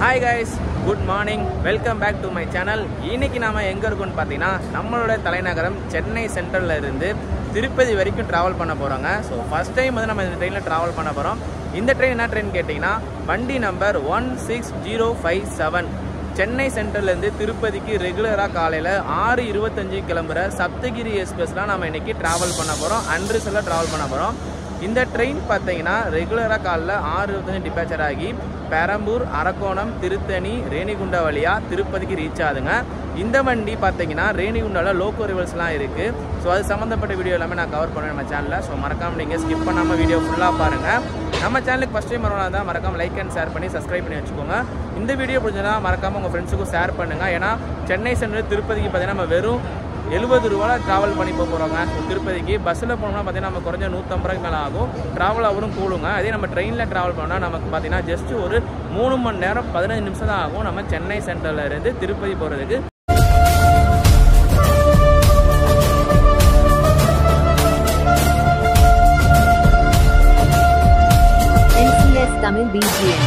Hi guys good morning welcome back to my channel இன்னைக்கு நாம எங்க இருக்கோம்னு பார்த்தீங்கன்னா நம்மளோட தலைநகரம் சென்னை சென்ட்ரல்ல இருந்து திருப்பதி வரைக்கும் டிராவல் பண்ண போறோங்க ஸோ ஃபர்ஸ்ட் டைம் வந்து நம்ம இந்த ட்ரெயினில் டிராவல் பண்ண போறோம் இந்த ட்ரெயின் என்ன ட்ரெயின் கேட்டிங்கன்னா வண்டி number one six zero five seven Chennai சென்ட்ரல்லேருந்து திருப்பதிக்கு ரெகுலராக காலையில் ஆறு இருபத்தஞ்சு கிளம்புற சப்தகிரி எக்ஸ்பிரஸ்லாம் நம்ம இன்னைக்கு டிராவல் பண்ண போகிறோம் அன்ரிசலில் டிராவல் பண்ண போகிறோம் இந்த ட்ரெயின் பார்த்தீங்கன்னா ரெகுலராக காலைல ஆறு இருபத்தஞ்சு டிபாச்சர் ஆகி பெரம்பூர் அரக்கோணம் திருத்தணி ரேணிகுண்டா வழியாக திருப்பதிக்கு ரீச் ஆகுதுங்க இந்த வண்டி பார்த்தீங்கன்னா ரேணிகுண்டாவில் லோக்கோ ரிவல்ஸ்லாம் இருக்குது ஸோ அது சம்மந்தப்பட்ட வீடியோ எல்லாமே நான் கவர் பண்ணுவேன் நம்ம சேனலில் ஸோ மறக்காமல் நீங்கள் ஸ்கிப் பண்ணாமல் வீடியோ ஃபுல்லாக பாருங்கள் நம்ம சேனலுக்கு ஃபஸ்ட் டைம் வரணும் தான் மறக்காமல் லைக் அண்ட் ஷேர் பண்ணி சப்ஸ்கிரைப் பண்ணி வச்சுக்கோங்க இந்த வீடியோ பிடிச்சதா மறக்காமல் உங்கள் ஃப்ரெண்ட்ஸுக்கும் ஷேர் பண்ணுங்கள் ஏன்னா சென்னை சென்ட்ரல் திருப்பதிக்கு பார்த்தீங்கன்னா நம்ம வெறும் எழுபது ரூபால ட்ராவல் பண்ணி போக போகிறோங்க திருப்பதிக்கு பஸ்ஸில் போனோம்னா பார்த்தீங்கன்னா நம்ம குறைஞ்ச நூற்றம்பது ரூபாய்க்கு மேலே ஆகும் ட்ராவல் அவரும் கூடுங்க அதே நம்ம ட்ரெயினில் ட்ராவல் பண்ணால் நமக்கு பார்த்தீங்கன்னா ஜஸ்ட் ஒரு மூணு மணி நேரம் பதினஞ்சு நிமிஷம் தான் ஆகும் நம்ம சென்னை சென்ட்ரல்ல இருந்து திருப்பதி போகிறதுக்கு NCS Tamil BGM.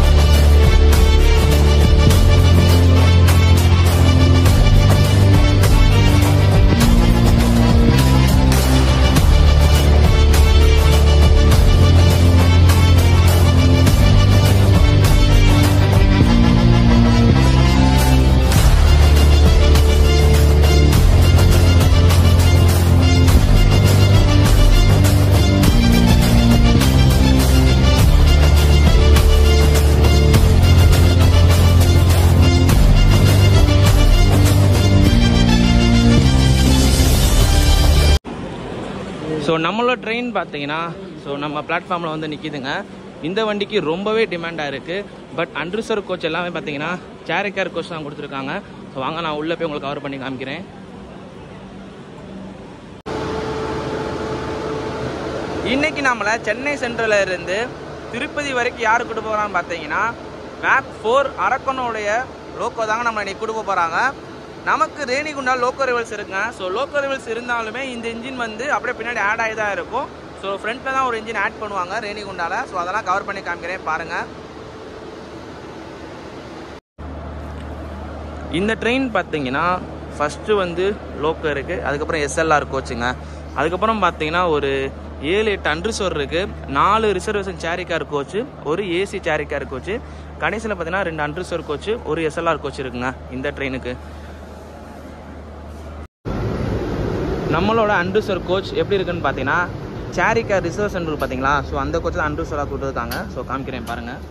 ஸோ நம்மளோட ட்ரெயின் பார்த்தீங்கன்னா ஸோ நம்ம பிளாட்ஃபார்மில் வந்து நிற்கிதுங்க இந்த வண்டிக்கு ரொம்பவே டிமாண்டாக இருக்குது பட் அன்ரிசர்வ் கோச் எல்லாமே பார்த்தீங்கன்னா சேரிக்கார் கோச் தான் கொடுத்துருக்காங்க ஸோ வாங்க நான் உள்ளே போய் உங்களுக்கு கவர் பண்ணி காமிக்கிறேன் இன்னைக்கு நம்மளை சென்னை சென்ட்ரலில் இருந்து திருப்பதி வரைக்கும் யார் கூட்டு போகிறான்னு பார்த்தீங்கன்னா மேப் ஃபோர் அரக்கனுடைய லோக்கோ தாங்க நம்மளை இன்னைக்கு கூட்டு போகிறாங்க நமக்கு ரேணிகுண்டா லோக்கோ ரிவல்ஸ் இருக்குங்க ஸோ லோக்கோ ரிவல்ஸ் இருந்தாலுமே இந்த இன்ஜின் வந்து அப்படியே பின்னாடி ஆட் ஆகி தான் இருக்கும் ஸோ ஃப்ரண்ட்டில் தான் ஒரு இன்ஜின் ஆட் பண்ணுவாங்க ரேணிகுண்டாவில் ஸோ அதெல்லாம் கவர் பண்ணி காமிக்கிறேன் பாருங்கள் இந்த ட்ரெயின் பார்த்தீங்கன்னா ஃபஸ்ட்டு வந்து லோக்கோ இருக்குது அதுக்கப்புறம் எஸ்எல்ஆர் கோச்சுங்க அதுக்கப்புறம் பார்த்தீங்கன்னா ஒரு ஏழு எட்டு அன்ரிசர்வ் இருக்குது நாலு ரிசர்வேஷன் சேரி கார் கோச்சு ஒரு ஏசி சேரி கார் கோச்சு கடைசியில் பார்த்தீங்கன்னா ரெண்டு அன்ரிசர்வ் கோச்சு ஒரு எஸ்எல்ஆர் கோச் இருக்குங்க இந்த ட்ரெயினுக்கு நம்மளோட அன்ரிசர்வ் கோச் எப்படி இருக்குன்னு பார்த்தீங்கன்னா சேரி கார் ரிசர்வ் சென்டர் பார்த்தீங்களா ஸோ அந்த கோச் தான் அன்ரிசர்வாக கொடுத்துருக்காங்க ஸோ காமிக்கிறேன் பாருங்கள்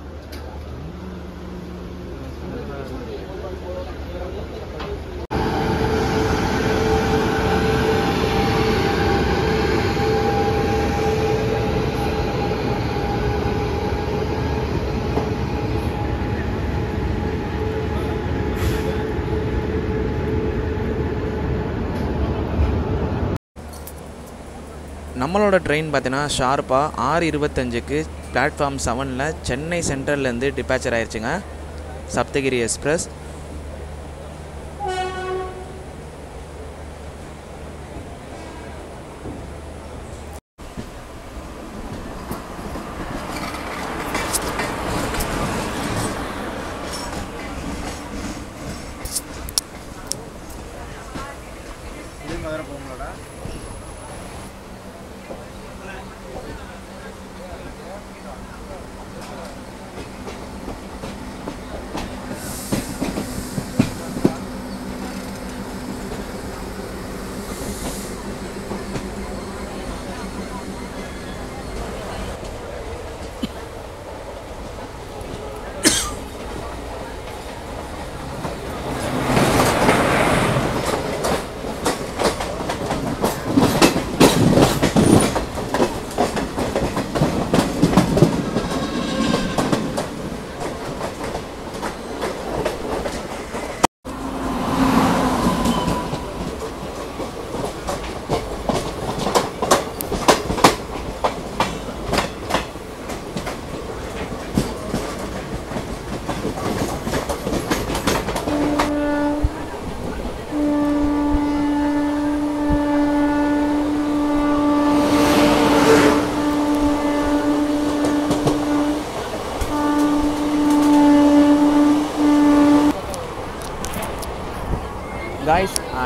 நம்மளோட ட்ரெயின் பார்த்தீங்கன்னா ஷார்ப்பாக ஆறு இருபத்தஞ்சுக்கு பிளாட்ஃபார்ம் செவனில் சென்னை சென்ட்ரல்லேருந்து டிபாச்சர் ஆயிடுச்சுங்க சப்தகிரி எக்ஸ்பிரஸ்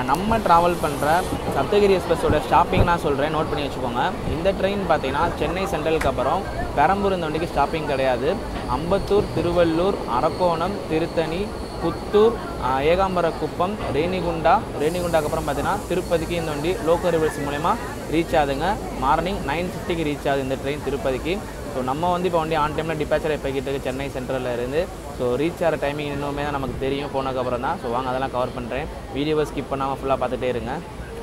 நம்ம ட்ராவல் பண்ணுற சப்தகிரி எக்ஸ்பிரஸோட ஸ்டாப்பிங் நான் சொல்கிறேன் நோட் பண்ணி வச்சுக்கோங்க இந்த ட்ரெயின் பார்த்தீங்கன்னா சென்னை சென்ட்ரலுக்கு அப்புறம் பெரம்பூர் இந்த வண்டிக்கு ஸ்டாப்பிங் கிடையாது அம்பத்தூர் திருவள்ளூர் அரக்கோணம் திருத்தணி புத்தூர் ஆஹ், ஏகாம்பரக்குப்பம் ரேணிகுண்டா ரேணிகுண்டாக்கு அப்புறம் பார்த்தீங்கன்னா திருப்பதிக்கு இந்த வண்டி லோக்கல் ரிவர்ஸ் மூலயமா ரீச் ஆகுதுங்க மார்னிங் நைன் ஃபிஃப்டிக்கு ரீச் ஆகுது இந்த ட்ரெயின் திருப்பதிக்கு ஸோ நம்ம வந்து இப்போ வண்டி ஆன் டைமில் டிபாச்சர் போய்கிட்டு இருக்கு சென்னை சென்ட்ரலில் இருந்து ஸோ ரீச் ஆகிற டைமிங் இன்னுமே தான் நமக்கு தெரியும் போனதுக்கப்புறம் தான் ஸோ வாங்க அதெல்லாம் கவர் பண்ணுறேன் வீடியோவை ஸ்கிப் பண்ணாமல் ஃபுல்லாக பார்த்துட்டே இருங்க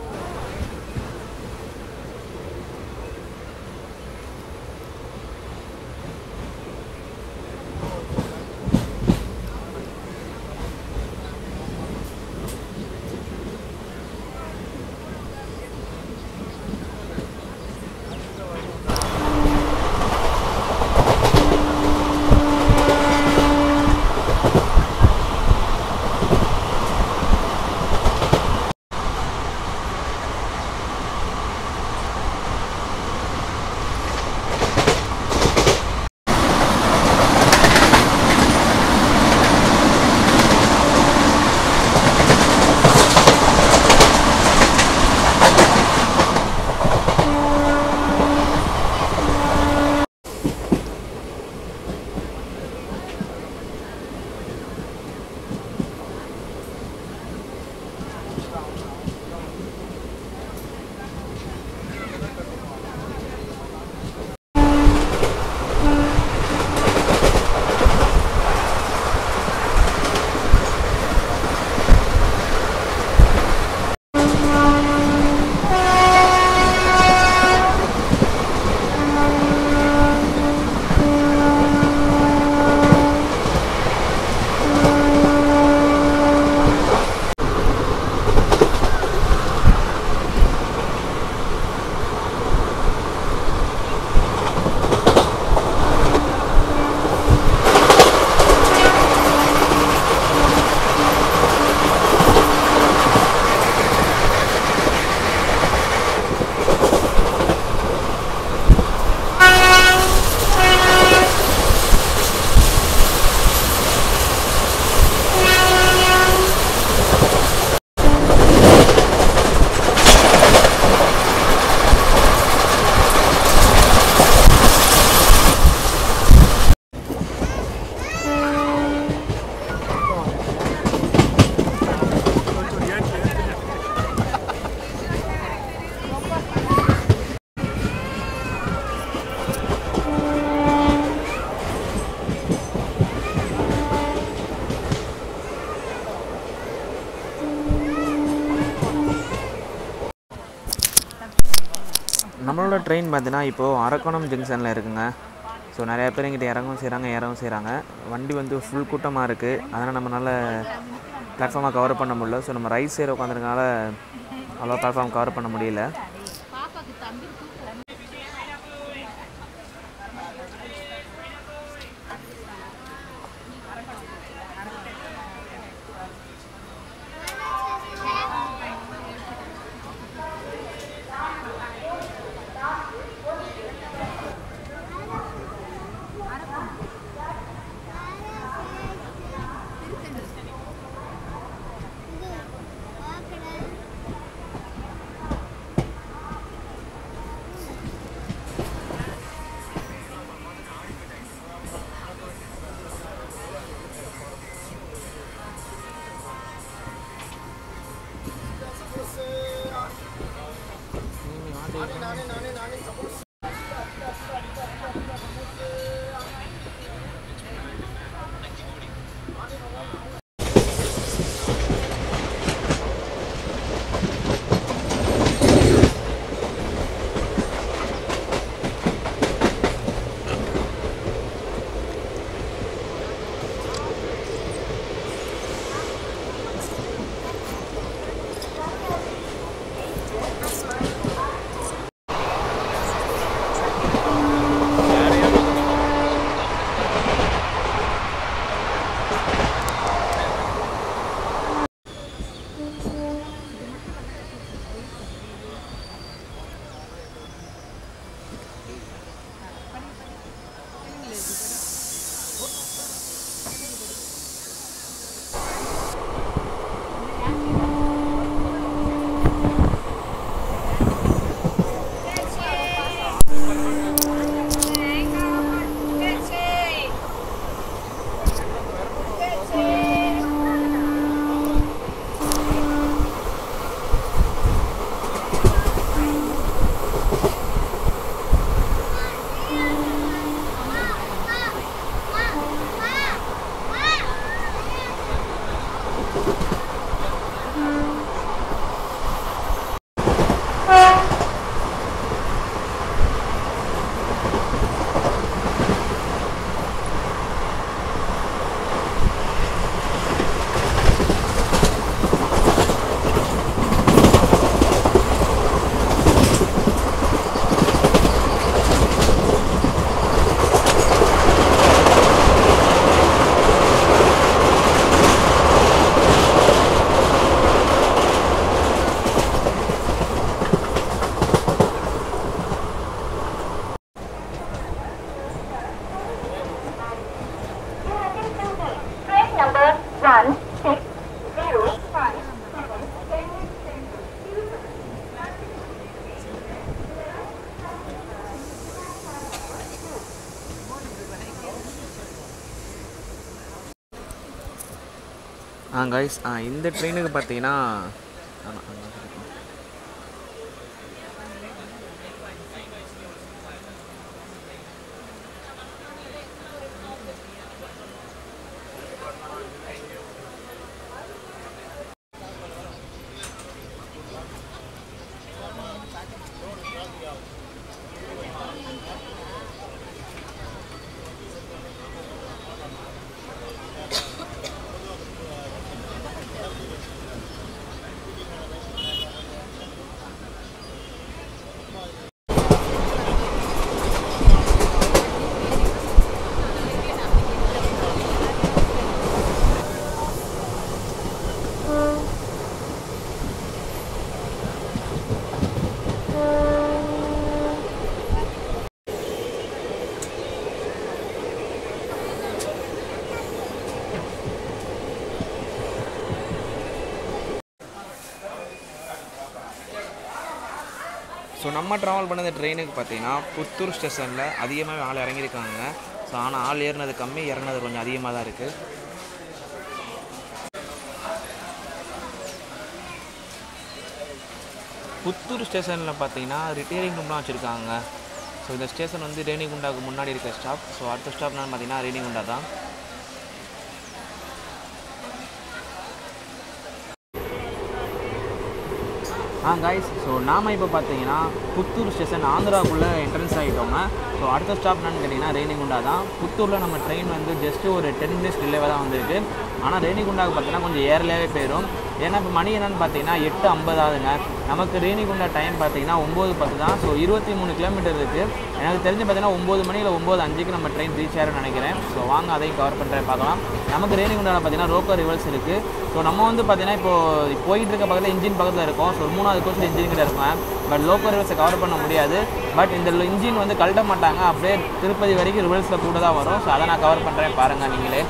நம்மளோட ட்ரெயின் பார்த்தீங்கன்னா இப்போது அரக்கோணம் ஜங்ஷனில் இருக்குங்க ஸோ நிறைய பேர் இங்கிட்ட இறங்கவும் செய்கிறாங்க ஏறவும் செய்கிறாங்க வண்டி வந்து ஃபுல் கூட்டமாக இருக்குது அதனால் நம்மளால் பிளாட்ஃபார்மாக கவர் பண்ண முடியல ஸோ நம்ம ரைட் சைடு உட்காந்துருக்கனால அவ்வளோ பிளாட்ஃபார்ம் கவர் பண்ண முடியல ஆ கைஸ் ஆ இந்த ட்ரெயினுக்கு பார்த்தீங்கன்னா ஆமா, ஆமா. ஸோ நம்ம ட்ராவல் பண்ண இந்த ட்ரெயினுக்கு பார்த்தீங்கன்னா புத்தூர் ஸ்டேஷனில் அதிகமாக ஆள் இறங்கியிருக்காங்க ஸோ ஆனால் ஆள் ஏறினது கம்மி இறங்கினது கொஞ்சம் அதிகமாக தான் இருக்குது புத்தூர் ஸ்டேஷனில் பார்த்தீங்கன்னா ரிட்டையரிங் ரூம்லாம் வச்சுருக்காங்க ஸோ இந்த ஸ்டேஷன் வந்து ரேணிகுண்டாவுக்கு முன்னாடி இருக்க ஸ்டாப் ஸோ அடுத்த ஸ்டாப் நான் பார்த்தீங்கன்னா ரேணிகுண்டா தான் ஆ காய்ஸ் ஸோ நாம் இப்போ பார்த்தீங்கன்னா புத்தூர் ஸ்டேஷன் ஆந்திராக்குள்ளே என்ட்ரன்ஸ் ஆகிட்டோங்க ஸோ அடுத்த ஸ்டாப் என்னன்னு கேட்டிங்கன்னா ரேணிகுண்டா தான் புத்தூரில் நம்ம ட்ரெயின் வந்து ஜஸ்ட்டு ஒரு டென் மினிட்ஸ் டிலேவாக தான் வந்திருக்கு ஆனால் ரேணிகுண்டாவுக்கு பார்த்தீங்கன்னா கொஞ்சம் ஏர்லியாகவே போயிடும் ஏன்னா இப்போ மணி என்னன்னு பார்த்தீங்கன்னா எட்டு ஐம்பது ஆகுதுங்க நமக்கு ரேணிகுண்டா டைம் பார்த்தீங்கன்னா ஒம்பது பத்து தான் ஸோ இருபத்தி மூணு கிலோமீட்டர் இருக்குது எனக்கு தெரிஞ்சு பார்த்தீங்கன்னா ஒம்பது மணி இல்லை ஒம்பது அஞ்சுக்கு நம்ம ட்ரெயின் ரீச் ஆயிரும்னு நினைக்கிறேன் ஸோ வாங்க அதையும் கவர் பண்ணுறேன் பார்க்கலாம் நமக்கு ரேணிகுண்டாவில் பார்த்தீங்கன்னா ரோக்கோ ரிவர்ஸ் இருக்குது ஸோ நம்ம வந்து பார்த்தீங்கன்னா இப்போ போயிட்டு இருக்க பக்கத்தில் இன்ஜின் பக்கத்தில் இருக்கும் ஸோ ஒரு மூணாவது கோச்சில் இன்ஜின் கிட்ட இருக்கும் பட் லோக்கல் ரிவர்ஸை கவர் பண்ண முடியாது பட் இந்த இன்ஜின் வந்து கழட்ட மாட்டாங்க அப்படியே திருப்பதி வரைக்கும் ரிவர்ஸில் கூட தான் வரும் ஸோ அதை நான் கவர் பண்ணுறேன் பாருங்கள் நீங்களே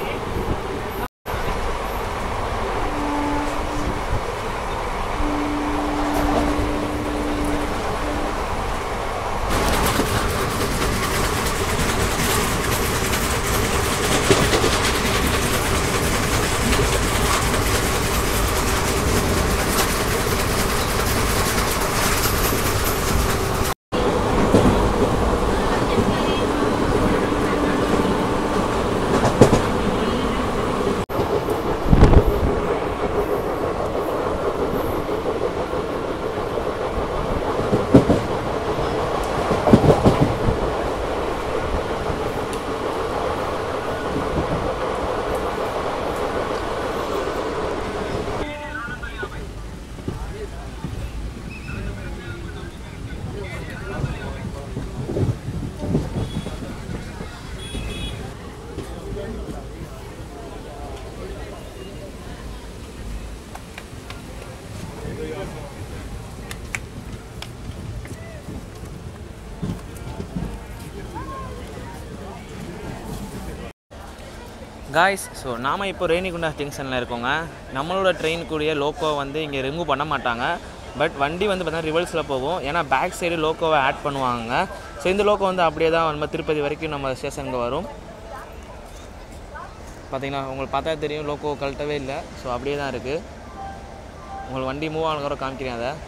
காய்ஸ் ஸோ நாம் இப்போ ரேணிகுண்டா ஜங்ஷனில் இருக்கோங்க நம்மளோட ட்ரெயின் கூடிய லோக்கோ வந்து இங்கே ரிமூவ் பண்ண மாட்டாங்க பட் வண்டி வந்து பார்த்தீங்கன்னா ரிவர்ஸில் போகும் ஏன்னா பேக் சைடு லோக்கோவை ஆட் பண்ணுவாங்க ஸோ இந்த லோக்கோ வந்து அப்படியே தான் நம்ம திருப்பதி வரைக்கும் நம்ம ஸ்டேஷனுக்கு வரும் பார்த்தீங்கன்னா உங்களுக்கு பார்த்தா தெரியும் லோக்கோ கழட்டவே இல்லை ஸோ அப்படியே தான் இருக்குது உங்களுக்கு வண்டி மூவ் ஆனதுக்கப்புறம் காமிக்கிறேன் அதை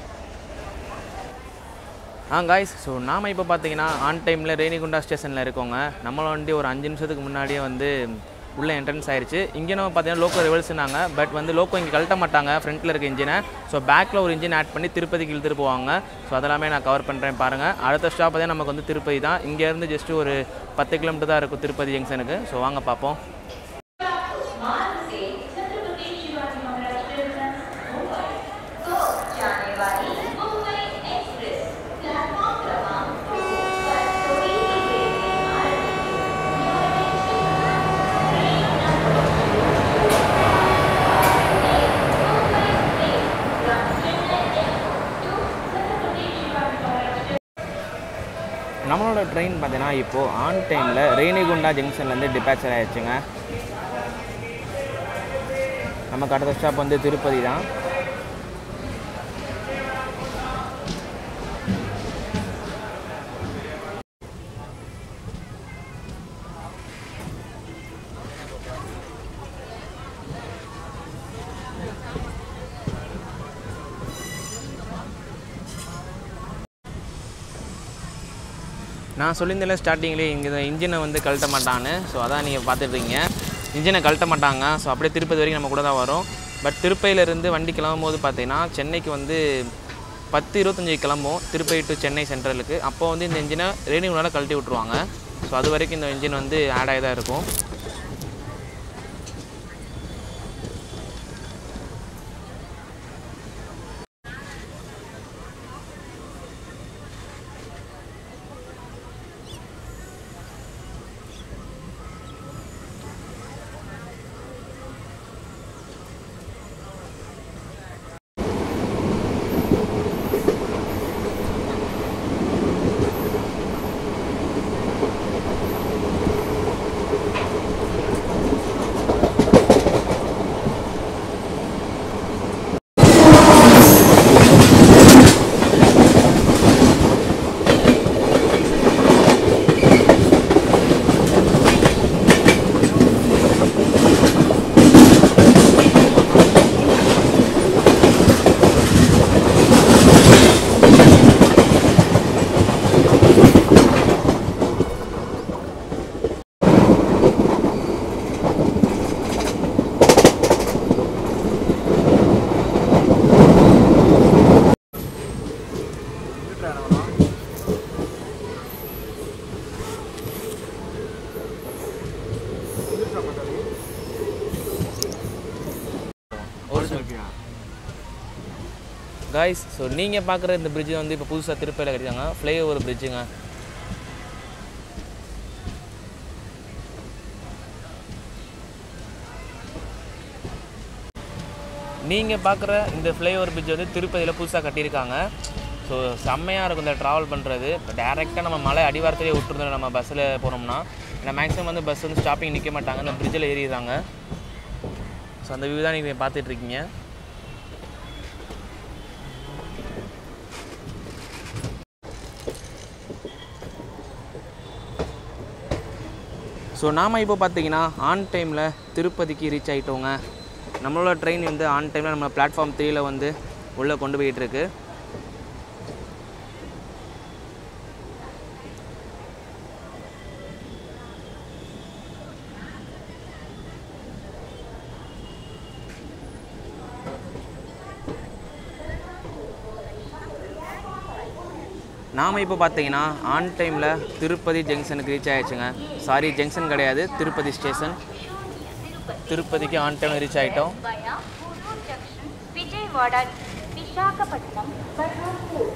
ஆ காய்ஸ் ஸோ நாம் இப்போ பார்த்தீங்கன்னா ஆன் டைமில் ரேணிகுண்டா ஸ்டேஷனில் இருக்கோங்க நம்மள வண்டி ஒரு அஞ்சு நிமிஷத்துக்கு முன்னாடியே வந்து உள்ளே என்ட்ரன்ஸ் ஆயிருச்சு இங்கே நம்ம பார்த்தீங்கன்னா லோக்கோ ரிவல்ஸ்னாங்க பட் வந்து லோக்கோ இங்கே கழட்ட மாட்டாங்க ஃப்ரண்ட்டில் இருக்க இன்ஜினை ஸோ பேக்கில் ஒரு இன்ஜின் ஆட் பண்ணி திருப்பதிக்கு இழுத்துட்டு போவாங்க ஸோ அதெல்லாமே நான் கவர் பண்ணுறேன் பாருங்கள் அடுத்த ஸ்டாப் தான் நமக்கு வந்து திருப்பதி தான் இங்கேருந்து ஜஸ்ட் ஒரு பத்து கிலோமீட்டர் தான் இருக்கும் திருப்பதி ஜங்ஷனுக்கு ஸோ வாங்க பார்ப்போம் நம்மளோட ட்ரெயின் பார்த்தீங்கன்னா இப்போது ஆன் டைமில் ரேணிகுண்டா ஜங்ஷன்லேருந்து டிபாச்சர் ஆயிடுச்சுங்க நமக்கு அடுத்த ஸ்டாப் வந்து திருப்பதி தான் நான் சொல்லியிருந்தேன் ஸ்டார்டிங்லேயே இங்கே இன்ஜினை வந்து கழட்ட மாட்டான்னு ஸோ அதான் நீங்கள் பார்த்துட்ருக்கீங்க இன்ஜினை கழட்ட மாட்டாங்க ஸோ அப்படியே திருப்பதி வரைக்கும் நம்ம கூட தான் வரும் பட் திருப்பதியிலேருந்து வண்டி கிளம்பும் போது பார்த்தீங்கன்னா சென்னைக்கு வந்து பத்து இருபத்தஞ்சி கிளம்பும் திருப்பதி டு சென்னை சென்ட்ரலுக்கு அப்போ வந்து இந்த இன்ஜினை ரேடியோனால கழட்டி விட்ருவாங்க ஸோ அது வரைக்கும் இந்த இன்ஜின் வந்து ஆட் ஆகி தான் இருக்கும் காய்ஸ் ஸோ நீங்கள் பார்க்குற இந்த பிரிட்ஜ் வந்து இப்போ புதுசாக திருப்பதியில் கட்டிட்டாங்க ஃப்ளைஓவர் பிரிட்ஜுங்க நீங்கள் பார்க்குற இந்த ஃப்ளைஓவர் பிரிட்ஜ் வந்து திருப்பதியில் புதுசாக கட்டியிருக்காங்க ஸோ செம்மையாக இருக்கும் இந்த ட்ராவல் பண்ணுறது இப்போ டேரெக்டாக நம்ம மலை அடிவாரத்திலே விட்டுருந்தோம் நம்ம பஸ்ஸில் போனோம்னா ஏன்னா மேக்ஸிமம் வந்து பஸ் வந்து ஸ்டாப்பிங் நிற்க மாட்டாங்க இந்த பிரிட்ஜில் ஏறிடுறாங்க ஸோ அந்த வியூ தான் நீங்கள் பார்த்துட்ருக்கீங்க ஸோ நாம் இப்போ பார்த்தீங்கன்னா ஆன் டைமில் திருப்பதிக்கு ரீச் ஆகிட்டோங்க நம்மளோட ட்ரெயின் வந்து ஆன் டைமில் நம்ம பிளாட்ஃபார்ம் த்ரீயில் வந்து உள்ளே கொண்டு போயிட்டு இருக்கு நாம் இப்போ பார்த்தீங்கன்னா ஆன் டைமில் திருப்பதி ஜங்ஷனுக்கு ரீச் ஆயிடுச்சுங்க சாரி ஜங்ஷன் கிடையாது திருப்பதி ஸ்டேஷன் திருப்பதிக்கு ஆன் டைம் ரீச் ஆகிட்டோம் via Hoodoor Junction, Vijayawada, Visakhapatnam, Berhampur.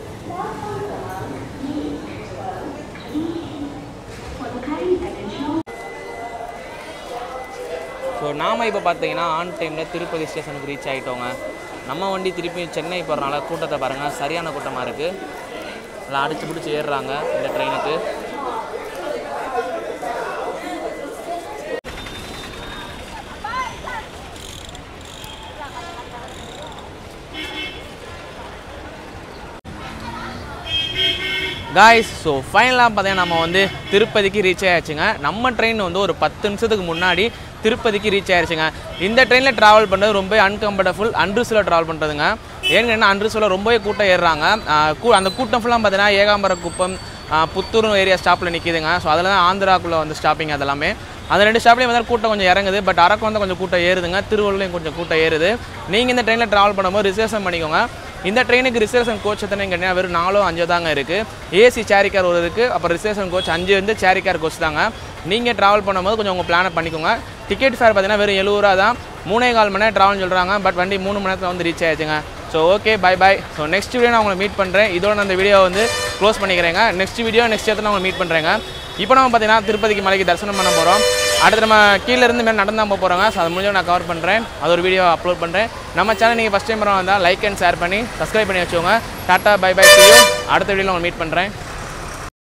So நாம் இப்போ பார்த்தீங்கன்னா ஆன் டைமில் திருப்பதி ஸ்டேஷனுக்கு ரீச் ஆகிட்டோங்க நம்ம வண்டி திருப்பி சென்னை போகிறனால கூட்டத்தை பாருங்கள் சரியான கூட்டமாக இருக்குது எல்லாம் அடிச்சு பிடிச்சி ஏறுறாங்க இந்த ட்ரெயினுக்கு காய்ஸ் ஸோ ஃபைனலாக பார்த்தீங்கன்னா நம்ம வந்து திருப்பதிக்கு ரீச் ஆயாச்சுங்க நம்ம ட்ரெயின் வந்து ஒரு பத்து நிமிஷத்துக்கு முன்னாடி திருப்பதிக்கு ரீச் ஆயிருச்சுங்க இந்த ட்ரெயினில் ட்ராவல் பண்ணுறது ரொம்ப அன்கம்ஃபர்டபுள் அன்ரிஸில் ட்ராவல் பண்ணுறதுங்க ஏன்னா அன்ரிஸில் ரொம்பவே கூட்டம் ஏறுறாங்க ஆஹ் கூ- அந்த கூட்டம் ஃபுல்லாக பார்த்தீங்கன்னா ஏகாம்பர குப்பம் ஆஹ் புத்தூர் ஏரியா ஸ்டாப்பில் நிற்கிதுங்க ஸோ அதில் தான் ஆந்திராக்குள்ளே வந்து ஸ்டாப்பிங் அதெல்லாமே அந்த ரெண்டு ஸ்டாப்லேயும் வந்து கூட்டம் கொஞ்சம் இறங்குது பட் அரக்கு வந்து கொஞ்சம் கூட்டம் ஏறுதுங்க திருவள்ளூர்லையும் கொஞ்சம் கூட்டம் ஏறுது நீங்கள் இந்த ட்ரெயினில் ட்ராவல் பண்ணும்போது ரிசர்வேஷன் பண்ணிக்கோங்க இந்த ட்ரெயினுக்கு ரிசர்வேஷன் கோச் எத்தனை கேட்டீங்கன்னா வெறும் நாலோ அஞ்சோ தாங்க இருக்குது ஏசி சேரிக்கார் ஒரு இருக்குது அப்புறம் ரிசர்வேஷன் கோச் அஞ்சு வந்து சேரிக்கார் கோச் தாங்க நீங்கள் ட்ராவல் பண்ணும்போது கொஞ்சம் உங்கள் பிளானை பண்ணிக்கோங்க டிக்கெட் ஃபேர் பார்த்தீங்கன்னா வெறும் எழுபது ரூபா தான் மூணே கால் மணி நேரம் ட்ராவல் சொல்கிறாங்க பட் வண்டி மூணு மணி நேரத்தில் வந்து ரீச் ஆயிடுச்சுங்க so okay bye bye so next video நான் உங்களை மீட் பண்ணுறேன் இதோட நான் இந்த வீடியோ வந்து க்ளோஸ் பண்ணிக்கிறேங்க நெக்ஸ்ட் வீடியோ நெக்ஸ்ட் இடத்துல நான் உங்களை மீட் பண்ணுறேங்க இப்போ நம்ம பார்த்தீங்கன்னா திருப்பதிக்கு மலைக்கு தரிசனம் பண்ண போகிறோம் அடுத்து நம்ம கீழே இருந்து மேலே நடந்து தான் போக போகிறோங்க ஸோ அது முடிஞ்சு நான் கவர் பண்ணுறேன் அது ஒரு வீடியோ அப்லோட் பண்ணுறேன் நம்ம சேனல் நீங்கள் ஃபஸ்ட் டைம் வந்தால் லைக் அண்ட் ஷேர் பண்ணி சப்ஸ்கிரைப் பண்ணி வச்சுக்கோங்க டாட்டா பை பை யூ அடுத்த வீடியோவில் உங்களை மீட் பண்ணுறேன்